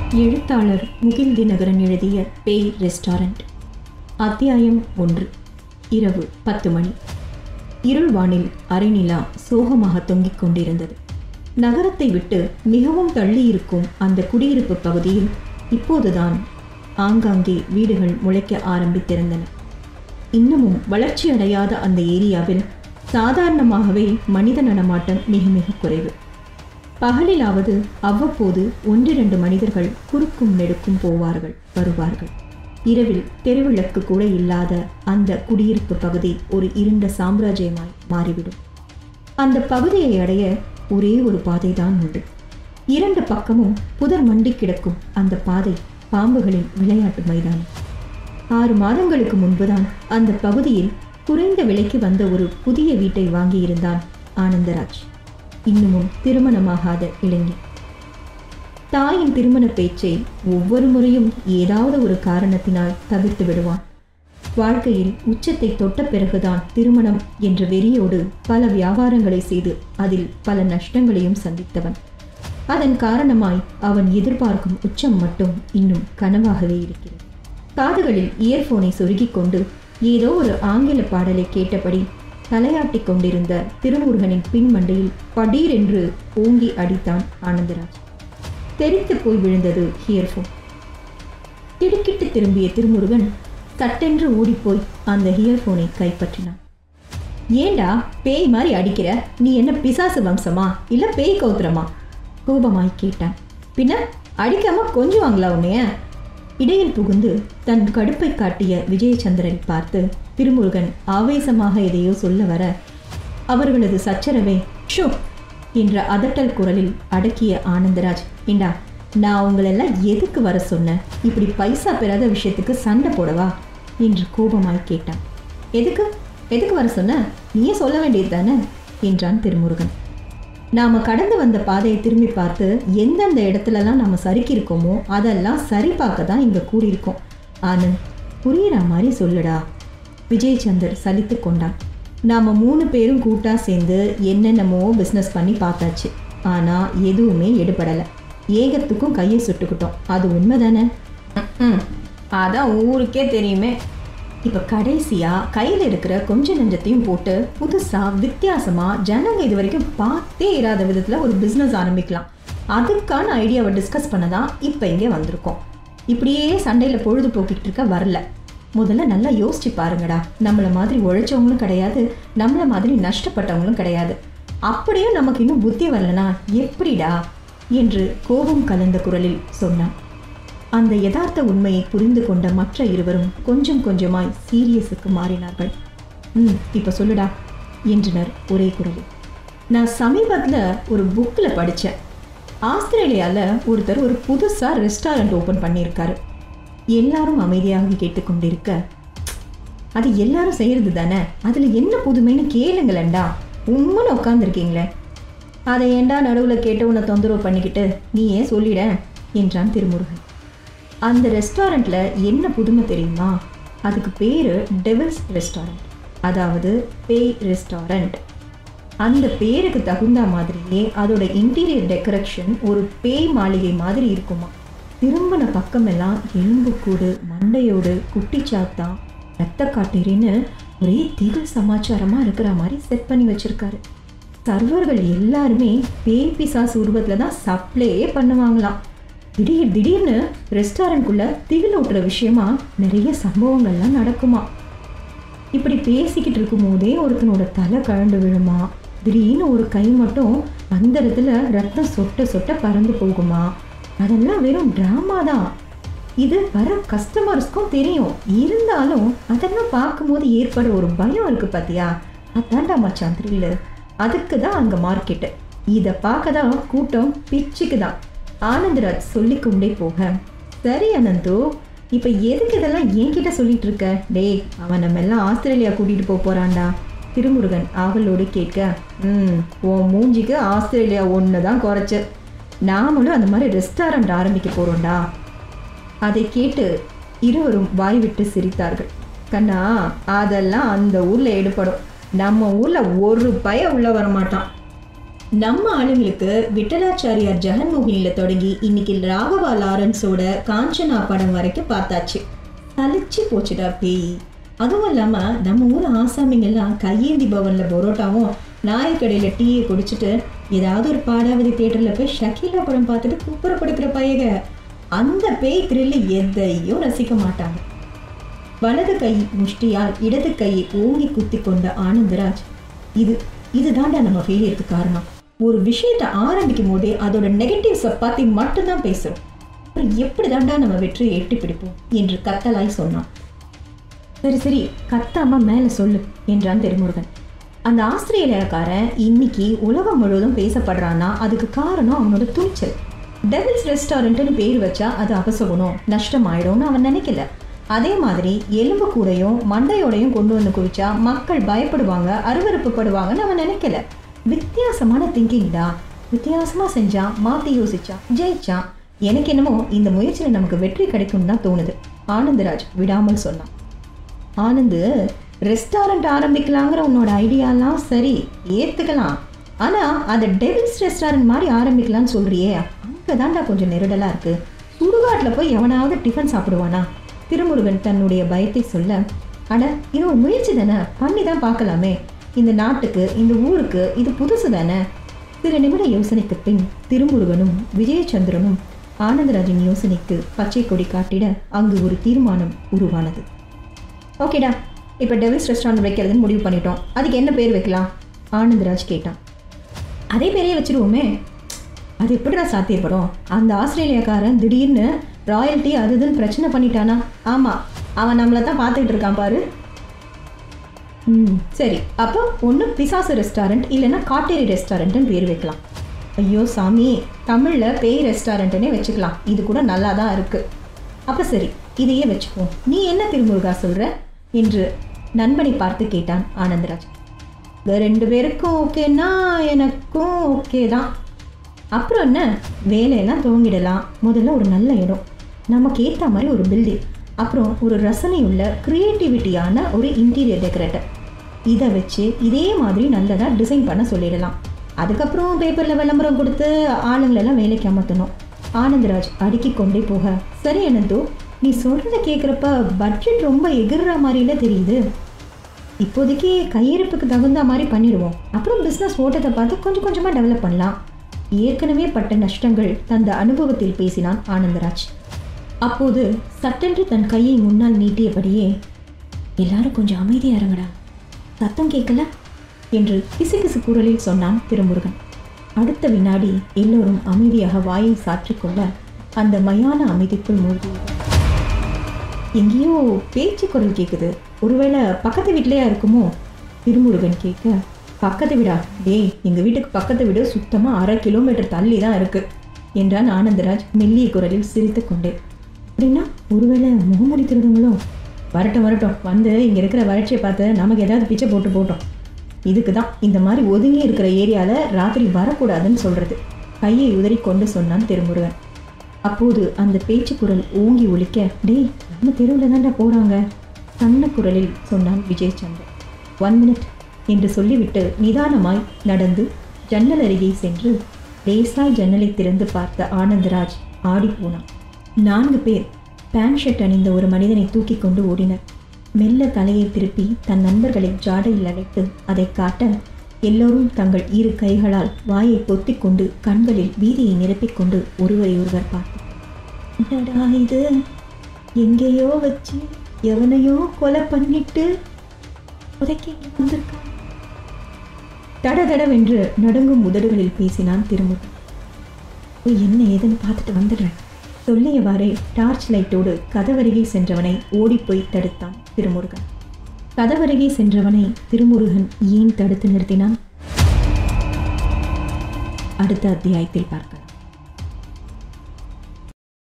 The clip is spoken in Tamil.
எழுத்தாளர் முகில் தினகரன் எழுதிய பேய் ரெஸ்டாரண்ட் அத்தியாயம் ஒன்று இரவு பத்து மணி இருள் வானில் அரைநிலா சோகமாக தொங்கிக் கொண்டிருந்தது நகரத்தை விட்டு மிகவும் தள்ளி இருக்கும் அந்த குடியிருப்பு பகுதியில் இப்போதுதான் ஆங்காங்கே வீடுகள் முளைக்க ஆரம்பித்திருந்தன இன்னமும் வளர்ச்சியடையாத அந்த ஏரியாவில் சாதாரணமாகவே மனித நடமாட்டம் மிக மிக குறைவு பகலிலாவது அவ்வப்போது ஒன்றிரண்டு மனிதர்கள் குறுக்கும் நெடுக்கும் போவார்கள் வருவார்கள் இரவில் தெருவிளக்கு கூட இல்லாத அந்த குடியிருப்பு பகுதி ஒரு இருண்ட சாம்ராஜ்யமாய் மாறிவிடும் அந்த பகுதியை அடைய ஒரே ஒரு பாதை தான் உண்டு இரண்டு பக்கமும் புதர் மண்டி கிடக்கும் அந்த பாதை பாம்புகளின் விளையாட்டு மைதானம் ஆறு மாதங்களுக்கு முன்புதான் அந்த பகுதியில் குறைந்த விலைக்கு வந்த ஒரு புதிய வீட்டை வாங்கியிருந்தான் ஆனந்தராஜ் இன்னமும் திருமணமாகாத இளைஞன் தாயின் திருமண பேச்சை ஒவ்வொரு முறையும் ஏதாவது ஒரு காரணத்தினால் தவிர்த்து விடுவான் வாழ்க்கையில் உச்சத்தை தொட்ட பிறகுதான் திருமணம் என்ற வெறியோடு பல வியாபாரங்களை செய்து அதில் பல நஷ்டங்களையும் சந்தித்தவன் அதன் காரணமாய் அவன் எதிர்பார்க்கும் உச்சம் மட்டும் இன்னும் கனவாகவே இருக்கிறது காதுகளில் இயர்போனை சொருகிக் கொண்டு ஏதோ ஒரு ஆங்கில பாடலை கேட்டபடி தலையாட்டிக் கொண்டிருந்த திருமுருகனின் பின்மண்டையில் படீர் என்று ஓங்கி அடித்தான் ஆனந்தராஜ் தெரித்து போய் விழுந்தது ஹியர்போன் திடுக்கிட்டு திரும்பிய திருமுருகன் தட்டென்று ஓடிப்போய் அந்த ஹியர்போனை கைப்பற்றினான் ஏண்டா பேய் மாதிரி அடிக்கிற நீ என்ன பிசாசு வம்சமா இல்ல பேய் கௌத்திரமா கோபமாய் கேட்டான் பின்ன அடிக்காம கொஞ்சம் வாங்களா உன்னைய இடையில் புகுந்து தன் கடுப்பை காட்டிய விஜயச்சந்திரனை பார்த்து திருமுருகன் ஆவேசமாக எதையோ சொல்ல வர அவர்களது சச்சரவை ஷோ என்ற அதட்டல் குரலில் அடக்கிய ஆனந்தராஜ் ஏண்டா நான் உங்களெல்லாம் எதுக்கு வர சொன்னேன் இப்படி பைசா பெறாத விஷயத்துக்கு சண்டை போடவா என்று கோபமாய் கேட்டான் எதுக்கு எதுக்கு வர சொன்ன நீயே சொல்ல வேண்டியது தானே என்றான் திருமுருகன் நாம கடந்து வந்த பாதையை திரும்பி பார்த்து எந்தெந்த இடத்துலலாம் நம்ம சறுக்கியிருக்கோமோ அதெல்லாம் சரி பார்க்க தான் இங்கே கூடியிருக்கோம் ஆனந்த் புரியுற மாதிரி சொல்லுடா விஜயச்சந்தர் சலித்து கொண்டான் நாம் மூணு பேரும் கூட்டா சேர்ந்து என்னென்னமோ பிஸ்னஸ் பண்ணி பார்த்தாச்சு ஆனால் எதுவுமே எடுபடலை ஏகத்துக்கும் கையை சுட்டுக்கிட்டோம் அது உண்மை தானே ம் அதான் ஊருக்கே தெரியுமே இப்போ கடைசியாக கையில் இருக்கிற கொஞ்ச நெஞ்சத்தையும் போட்டு புதுசாக வித்தியாசமாக ஜனங்க இது வரைக்கும் பார்த்தே இராத விதத்தில் ஒரு பிஸ்னஸ் ஆரம்பிக்கலாம் அதுக்கான ஐடியாவை டிஸ்கஸ் பண்ண தான் இப்போ இங்கே வந்திருக்கோம் இப்படியே சண்டையில் பொழுது போக்கிட்டு இருக்க வரல முதல்ல நல்லா யோசிச்சு பாருங்கடா நம்மளை மாதிரி உழைச்சவங்களும் கிடையாது நம்மளை மாதிரி நஷ்டப்பட்டவங்களும் கிடையாது அப்படியும் நமக்கு இன்னும் புத்தி வரலனா எப்படிடா என்று கோபம் கலந்த குரலில் சொன்னான் அந்த யதார்த்த உண்மையை புரிந்து கொண்ட மற்ற இருவரும் கொஞ்சம் கொஞ்சமாய் சீரியஸுக்கு மாறினார்கள் ம் இப்போ சொல்லுடா என்றனர் ஒரே குரலில் நான் சமீபத்தில் ஒரு புக்கில் படித்தேன் ஆஸ்திரேலியாவில் ஒருத்தர் ஒரு புதுசாக ரெஸ்டாரண்ட் ஓப்பன் பண்ணியிருக்காரு எல்லாரும் அமைதியாக கேட்டுக்கொண்டிருக்க அது எல்லாரும் செய்கிறது தானே அதில் என்ன புதுமைன்னு கேளுங்களேண்டா உண்மைன்னு உட்காந்துருக்கீங்களே அதை ஏண்டா நடுவில் கேட்டு உன்னை தொந்தரவு பண்ணிக்கிட்டு நீ ஏன் சொல்லிட என்றான் திருமுருகன் அந்த ரெஸ்டாரண்ட்டில் என்ன புதுமை தெரியுமா அதுக்கு பேர் டெவில்ஸ் ரெஸ்டாரண்ட் அதாவது பேய் ரெஸ்டாரண்ட் அந்த பேருக்கு தகுந்த மாதிரியே அதோட இன்டீரியர் டெக்கரேஷன் ஒரு பேய் மாளிகை மாதிரி இருக்குமா திரும்பின பக்கமெல்லாம் எலும்புக்கூடு மண்டையோடு குட்டிச்சாத்தா ரத்த காட்டேரின்னு ஒரே திகில் சமாச்சாரமாக இருக்கிற மாதிரி செட் பண்ணி வச்சிருக்காரு சர்வர்கள் எல்லாருமே பேய் பிசாசு உருவத்தில் தான் சப்ளையே பண்ணுவாங்களாம் திடீர் திடீர்னு ரெஸ்டாரண்ட்குள்ள திகில் ஊட்டுற விஷயமா நிறைய சம்பவங்கள்லாம் நடக்குமா இப்படி பேசிக்கிட்டு இருக்கும் போதே ஒருத்தனோட தலை கழண்டு விழுமா திடீர்னு ஒரு கை மட்டும் அந்த இடத்துல ரத்தம் சொட்ட சொட்ட பறந்து போகுமா அதெல்லாம் வெறும் ட்ராமா தான் இது வர கஸ்டமர்ஸ்க்கும் தெரியும் இருந்தாலும் அதெல்லாம் பார்க்கும்போது ஏற்படுற ஒரு பயம் இருக்கு பார்த்தியா அதான்டா மச்சான் த்ரில்லு அதுக்கு தான் அங்கே மார்க்கெட்டு இதை பார்க்க தான் கூட்டம் பிச்சுக்கு தான் ஆனந்தராஜ் சொல்லிக்கொண்டே போக சரி அனந்து இப்போ எதுக்கு இதெல்லாம் என்கிட்ட சொல்லிட்டு இருக்க டேய் அவன் நம்ம எல்லாம் ஆஸ்திரேலியா கூட்டிகிட்டு போக போகிறான்டா திருமுருகன் ஆவலோடு கேட்க ம் உன் மூஞ்சிக்கு ஆஸ்திரேலியா ஒன்று தான் குறைச்சு நாமளும் அந்த மாதிரி ரெஸ்டாரண்ட் ஆரம்பிக்க போகிறோம்டா அதை கேட்டு இருவரும் வாய்விட்டு சிரித்தார்கள் கண்ணா அதெல்லாம் அந்த ஊரில் எடுப்படும் நம்ம ஊரில் ஒரு பய உள்ள வரமாட்டான் நம்ம ஆளுங்களுக்கு விட்டலாச்சாரியார் ஜெகன்மோகினியில தொடங்கி இன்னைக்கு ராகவா லாரன்ஸோட காஞ்சனா படம் வரைக்கும் பார்த்தாச்சு சலிச்சு போச்சுடா பேய் அதுவும் இல்லாம நம்ம ஊர் ஆசாமிங்கெல்லாம் கையேந்தி பவன்ல பரோட்டாவும் நாயக்கடையில டீயை குடிச்சிட்டு ஏதாவது ஒரு பாடாவதி தியேட்டர்ல போய் ஷக்கீலா படம் பார்த்துட்டு குப்புறப்படுக்கிற பையக அந்த பேய் த்ரில்லு எதையும் ரசிக்க மாட்டாங்க வலது கை முஷ்டியால் இடது கையை ஓங்கி குத்தி கொண்ட ஆனந்தராஜ் இது இதுதான்டா நம்ம ஃபெயிலியருக்கு காரணம் ஒரு விஷயத்தை ஆரம்பிக்கும் போதே அதோட நெகட்டிவ்ஸை பற்றி மட்டும்தான் பேசுகிறோம் அப்புறம் எப்படி தாண்டா நம்ம வெற்றியை எட்டி பிடிப்போம் என்று கத்தலாய் சொன்னான் சரி சரி கத்தாம மேலே சொல்லு என்றான் திருமுருகன் அந்த ஆஸ்திரேலியாக்காரன் இன்னைக்கு உலகம் முழுவதும் பேசப்படுறான்னா அதுக்கு காரணம் அவனோட துணிச்சல் டெவில்ஸ் ரெஸ்டாரண்ட்னு பேர் வச்சா அது அபசகுணம் நஷ்டம் ஆயிடும்னு அவன் நினைக்கல அதே மாதிரி எலும்பு கூடையும் மண்டையோடையும் கொண்டு வந்து குவிச்சா மக்கள் பயப்படுவாங்க அருவருப்புப்படுவாங்கன்னு அவன் நினைக்கல வித்தியாசமான திங்கிங் தான் வித்தியாசமாக செஞ்சான் மாற்றி யோசிச்சான் ஜெயிச்சான் எனக்கு என்னமோ இந்த முயற்சியில் நமக்கு வெற்றி கிடைக்கும்னு தான் தோணுது ஆனந்தராஜ் விடாமல் சொன்னான் ஆனந்து ரெஸ்டாரண்ட் ஆரம்பிக்கலாங்கிற உன்னோட ஐடியாலாம் சரி ஏற்றுக்கலாம் ஆனால் அதை டெவில்ஸ் ரெஸ்டாரண்ட் மாதிரி ஆரம்பிக்கலாம்னு சொல்கிறியே அங்கே தான்டா கொஞ்சம் நெருடலாக இருக்குது சுடுகாட்டில் போய் எவனாவது டிஃபன் சாப்பிடுவானா திருமுருகன் தன்னுடைய பயத்தை சொல்ல அட இது ஒரு முயற்சி தானே பண்ணி தான் பார்க்கலாமே இந்த நாட்டுக்கு இந்த ஊருக்கு இது புதுசு தானே சில நிமிட யோசனைக்கு பின் திருமுருகனும் விஜயச்சந்திரனும் ஆனந்தராஜின் யோசனைக்கு பச்சை கொடி காட்டிட அங்கு ஒரு தீர்மானம் உருவானது ஓகேடா இப்போ டெவில்ஸ் ரெஸ்டாரண்ட் வைக்கிறதுன்னு முடிவு பண்ணிட்டோம் அதுக்கு என்ன பேர் வைக்கலாம் ஆனந்தராஜ் கேட்டான் அதே பேரையே வச்சிருவோமே அது எப்படிடா சாத்தியப்படும் அந்த ஆஸ்திரேலியாக்காரன் திடீர்னு ராயல்ட்டி அது இதுன்னு பிரச்சனை பண்ணிட்டானா ஆமாம் அவன் நம்மளை தான் பார்த்துக்கிட்டு இருக்கான் பாரு ம் சரி அப்போ ஒன்று பிசாசு ரெஸ்டாரண்ட் இல்லைன்னா காட்டேரி ரெஸ்டாரண்ட்டுன்னு பேர் வைக்கலாம் ஐயோ சாமி தமிழில் பேய் ரெஸ்டாரண்ட்டுன்னே வச்சுக்கலாம் இது கூட நல்லா தான் இருக்குது அப்போ சரி இதையே வச்சுக்குவோம் நீ என்ன திருமுருகா சொல்கிற என்று நண்பனை பார்த்து கேட்டான் ஆனந்தராஜ் இந்த ரெண்டு பேருக்கும் ஓகேன்னா எனக்கும் ஓகே தான் அப்புறம் என்ன வேலையெல்லாம் துவங்கிடலாம் முதல்ல ஒரு நல்ல இடம் நமக்கு ஏற்ற மாதிரி ஒரு பில்டிங் அப்புறம் ஒரு ரசனை உள்ள க்ரியேட்டிவிட்டியான ஒரு இன்டீரியர் டெக்கரேட்டர் இதை வச்சு இதே மாதிரி நல்லதாக டிசைன் பண்ண சொல்லிடலாம் அதுக்கப்புறம் பேப்பரில் விளம்பரம் கொடுத்து ஆளுங்களெல்லாம் வேலைக்கு அமர்த்தணும் ஆனந்தராஜ் அடுக்கி கொண்டே போக சரி அனந்தோ நீ சொல்கிறத கேட்குறப்ப பட்ஜெட் ரொம்ப எகிர்ற மாதிரில தெரியுது இப்போதைக்கு கையிருப்புக்கு தகுந்த மாதிரி பண்ணிடுவோம் அப்புறம் பிஸ்னஸ் ஓட்டத்தை பார்த்து கொஞ்சம் கொஞ்சமாக டெவலப் பண்ணலாம் ஏற்கனவே பட்ட நஷ்டங்கள் தந்த அனுபவத்தில் பேசினான் ஆனந்தராஜ் அப்போது சட்டென்று தன் கையை முன்னால் நீட்டியபடியே எல்லாரும் கொஞ்சம் அமைதியா இருங்கடா சத்தம் கேட்கல என்று கிசுகிசு குரலில் சொன்னான் திருமுருகன் அடுத்த வினாடி எல்லோரும் அமைதியாக வாயை சாற்றிக்கொள்ள அந்த மயான அமைதிக்குள் மூழ்கியது எங்கேயோ பேச்சு குரல் கேட்குது ஒருவேளை பக்கத்து வீட்லயா இருக்குமோ திருமுருகன் கேட்க பக்கத்து வீடா டேய் எங்கள் வீட்டுக்கு பக்கத்து வீடு சுத்தமாக அரை கிலோமீட்டர் தள்ளி தான் இருக்கு என்றான் ஆனந்தராஜ் மெல்லிய குரலில் சிரித்து கொண்டே அப்படின்னா ஒருவேளை முகமடி திருடுங்களோ வரட்டும் வரட்டும் வந்து இங்கே இருக்கிற வறட்சியை பார்த்து நமக்கு ஏதாவது பிச்சை போட்டு போட்டோம் இதுக்கு தான் இந்த மாதிரி ஒதுங்கி இருக்கிற ஏரியாவில் ராத்திரி வரக்கூடாதுன்னு சொல்கிறது கையை உதறி கொண்டு சொன்னான் திருமுருகன் அப்போது அந்த பேச்சு குரல் ஓங்கி ஒலிக்க டேய் நம்ம தெருவில் தான்டா போகிறாங்க சன்ன குரலில் சொன்னான் விஜய் சந்திரன் ஒன் மினிட் என்று சொல்லிவிட்டு நிதானமாய் நடந்து ஜன்னல் அருகே சென்று லேசாய் ஜன்னலை திறந்து பார்த்த ஆனந்தராஜ் ஆடிப்போனான் நான்கு பேர் பேண்ட் ஷர்ட் அணிந்த ஒரு மனிதனை தூக்கி கொண்டு ஓடினர் மெல்ல தலையை திருப்பி தன் நண்பர்களை ஜாடையில் அழைத்து அதை காட்ட எல்லோரும் தங்கள் இரு கைகளால் வாயை பொத்திக் கொண்டு கண்களில் வீதியை நிரப்பிக் கொண்டு ஒருவரை ஒருவர் பார்த்து என்னடா இது எங்கேயோ வச்சு எவனையோ கொலை பண்ணிட்டு உதைக்க இங்க வந்திருக்கான் தட தடவென்று நடுங்கும் உதடுகளில் பேசினான் திருமுருகன் போய் என்ன ஏதுன்னு பார்த்துட்டு வந்துடுறேன் சொல்லியவாறே டார்ச் லைட்டோடு கதவருகே சென்றவனை ஓடிப்போய் தடுத்தான் திருமுருகன் கதவருகே சென்றவனை திருமுருகன் ஏன் தடுத்து நிறுத்தினான் அடுத்த அத்தியாயத்தில் பார்க்கலாம்